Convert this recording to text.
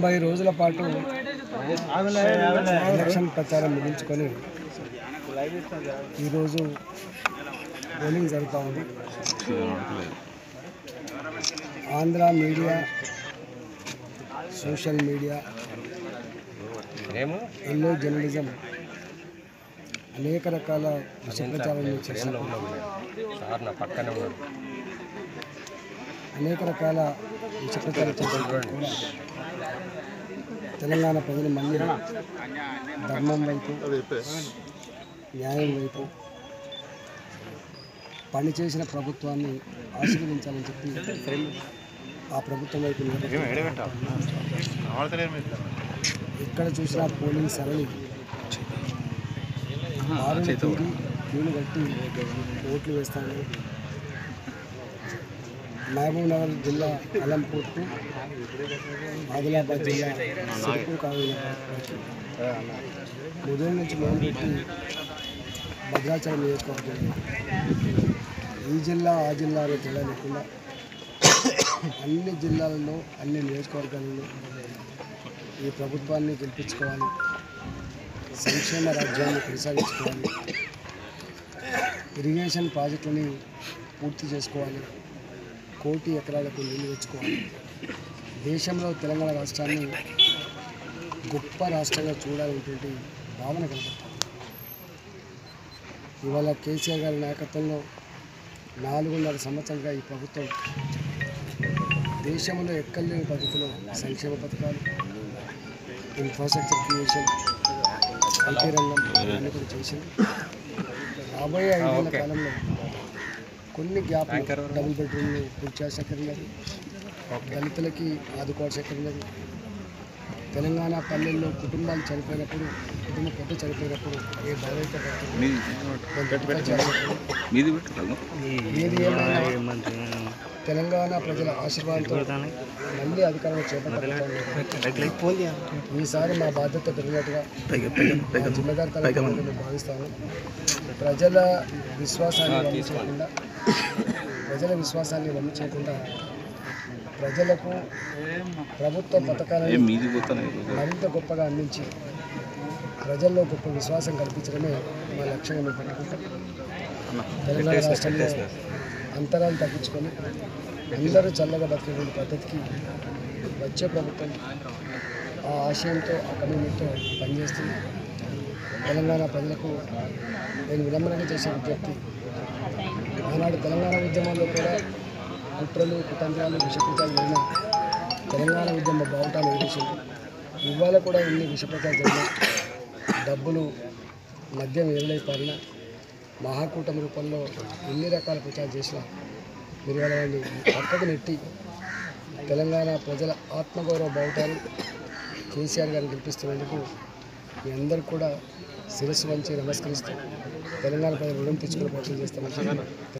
తొంభై రోజుల పాటు ఎలక్షన్ ప్రచారం ముగించుకొని ఈరోజు పోలింగ్ జరుగుతూ ఉంది Andhra media social media yellow journalism అనేక రకాల విష ప్రచారాలు చేసినప్పుడు సార్ నా పక్కనే ఉన్నాడు అనేక రకాల విష ప్రచారం చేసినప్పుడు కూడా తెలంగాణ ప్రజలు మళ్ళీ ధర్మం వైపు న్యాయం వైపు పనిచేసిన ప్రభుత్వాన్ని ఆశీర్వదించాలని చెప్పి ఆ ప్రభుత్వం వైపు నిలబడి ఎక్కడ చూసినా పోలింగ్ సరళి ఆరుని తీరి క్యూలు కట్టి ఓట్లు వేస్తాను మహబూబ్ నగర్ జిల్లా అలంపూర్ టు ఆదిలాబాద్ జిల్లా సిరిపూర్ కావాలి ఉదయం నుంచి మొదలుపెట్టి భద్రాచలం నియోజకవర్గం ఈ జిల్లా ఆ జిల్లా అనే తేడా లేకుండా అన్ని జిల్లాలలో అన్ని నియోజకవర్గాలలో ఈ ప్రభుత్వాన్ని గెలిపించుకోవాలి సంక్షేమ రాజ్యాన్ని కొనసాగించుకోవాలి ఇరిగేషన్ ప్రాజెక్టులని పూర్తి చేసుకోవాలి కోటి ఎకరాలకు నీళ్లు తెచ్చుకోవాలి దేశంలో తెలంగాణ రాష్ట్రాన్ని గొప్ప రాష్ట్రంగా చూడాలనేటువంటి భావన కలుగుతాం ఇవాళ కేసీఆర్ గారి నాయకత్వంలో నాలుగున్నర సంవత్సరాలుగా ఈ ప్రభుత్వం దేశంలో ఎక్కలేని పద్ధతిలో సంక్షేమ పథకాలు ఇన్ఫ్రాస్ట్రక్చర్ క్రియేషన్ ఐటీ రంగం అన్ని కూడా చేసింది రాబోయే ఐదేళ్ల కాలంలో కొన్ని గ్యాప్ డబుల్ బెడ్రూమ్లు పూర్తి చేసే ఉన్నది దళితులకి ఆదుకోవాల్సి ఉన్నది తెలంగాణ పల్లెల్లో కుటుంబాలు చనిపోయినప్పుడు కుటుంబ పెద్ద చనిపోయినప్పుడు ఏ బాధ్యత మీది పెట్టలేదు ఏది ఏమైనా తెలంగాణ ప్రజల ఆశీర్వాదంతో మళ్ళీ అధికారంలో చేపట్టాలి ఈసారి మా బాధ్యత పెరిగినట్టుగా మా జిమ్మగారితనం నేను భావిస్తాను ప్రజల విశ్వాసాన్ని వమ్ము చేయకుండా ప్రజల విశ్వాసాన్ని వమ్ము చేయకుండా ప్రజలకు ప్రభుత్వ పథకాలను మీది పోతానే మరింత గొప్పగా అందించి ప్రజల్లో గొప్ప విశ్వాసం కల్పించడమే మా లక్ష్యంగా మేము పెట్టుకుంటాం తెలంగాణ రాష్ట్రంలో అంతరాలు తగ్గించుకొని అందరూ చల్లగా బతికేటువంటి పద్ధతికి వచ్చే ప్రభుత్వం ఆ ఆశయంతో ఆ కమిట్మెంట్తో పనిచేస్తుంది తెలంగాణ ప్రజలకు నేను విలంబనంగా చేసే విజ్ఞప్తి ఆనాడు తెలంగాణ ఉద్యమంలో కూడా కుట్రలు కుతంత్రాలు విషకృతాలు అయినా తెలంగాణ ఉద్యమ బావుటాలు వేసింది ఇవాళ కూడా ఎన్ని విషప్రచారాలు జరిగినా డబ్బులు మద్యం ఏదై పారినా మహాకూటమి రూపంలో ఎన్ని రకాల ప్రచారం చేసినా మీరు ఇవాళ వాళ్ళని పక్కకు నెట్టి తెలంగాణ ప్రజల ఆత్మగౌరవ బావుటాలు కేసీఆర్ గారిని గెలిపిస్తున్నందుకు మీ అందరికీ కూడా శిరస్సు వంచి నమస్కరిస్తూ తెలంగాణ ప్రజలు రుణం తెచ్చుకునే ప్రయత్నం చేస్తామని